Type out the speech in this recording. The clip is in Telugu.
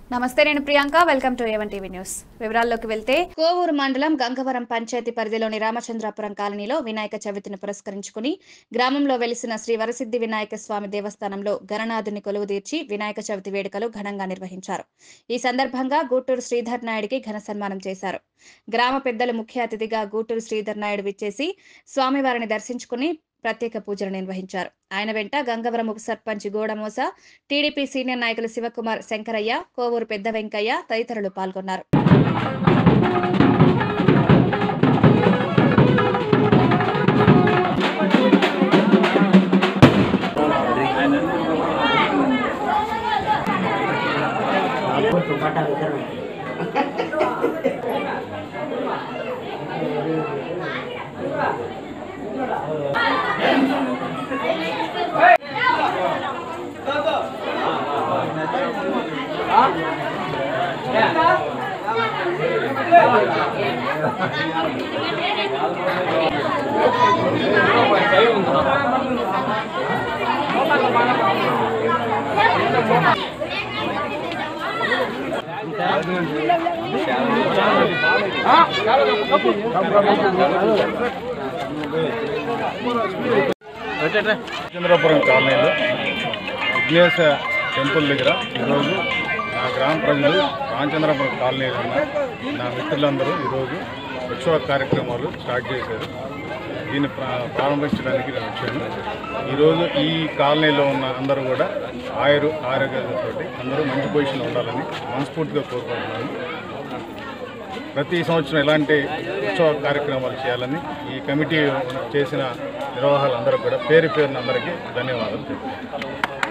నమస్తే నేను Priyanka welcome to A one TV news వివరాల్లోకి వెళ్తే కోవూరు మండలం గంగవరం పంచాయతీ పరిధిలోని రామచంద్రాపురం కాలనీలో వినాయక చవితిని పురస్కరించుకుని గ్రామంలో వెలిసిన శ్రీ వరసిద్ధి వినాయక స్వామి దేవస్థానంలో గణనాథుని కొలువు తీర్చి వినాయక చవితి వేడుకలు ఘనంగా నిర్వహించారు ఈ సందర్భంగా గూటూరు శ్రీధర్ నాయుడికి ఘన సన్మానం చేశారు గ్రామ పెద్దలు ముఖ్య అతిథిగా గూటూరు శ్రీధర్ నాయుడు విచ్చేసి స్వామివారిని దర్శించుకుని ప్రత్యేక పూజలు నిర్వహించారు ఆయన వెంట గంగవరం ఉప సర్పంచ్ గోడమోస టీడీపీ సీనియర్ నాయకులు శివకుమార్ శంకరయ్య కోవూరు పెద్ద వెంకయ్య తదితరులు పాల్గొన్నారు చంద్రపురం కాలనీలో విఘ్నేశ టెంపుల్ దగ్గర ఈరోజు నా గ్రామ ప్రజలు రామచంద్రపురం కాలనీలో ఉన్న నా మిత్రులందరూ ఈరోజు ఉత్సవ కార్యక్రమాలు స్టార్ట్ చేశారు దీన్ని ప్రా- ప్రారంభించడానికి నేను వచ్చాను ఈరోజు ఈ కాలనీలో ఉన్న అందరూ కూడా ఆయురు ఆరోగ్యాలతో అందరూ మంచి పొజిషన్లో ఉండాలని మనస్ఫూర్తిగా కోరుకుంటున్నాను ప్రతి సంవత్సరం ఇలాంటి ఉత్సవ కార్యక్రమాలు చేయాలని ఈ కమిటీ చేసిన నిర్వాహాలందరూ కూడా పేరు పేరున అందరికీ ధన్యవాదాలు చెప్తున్నాను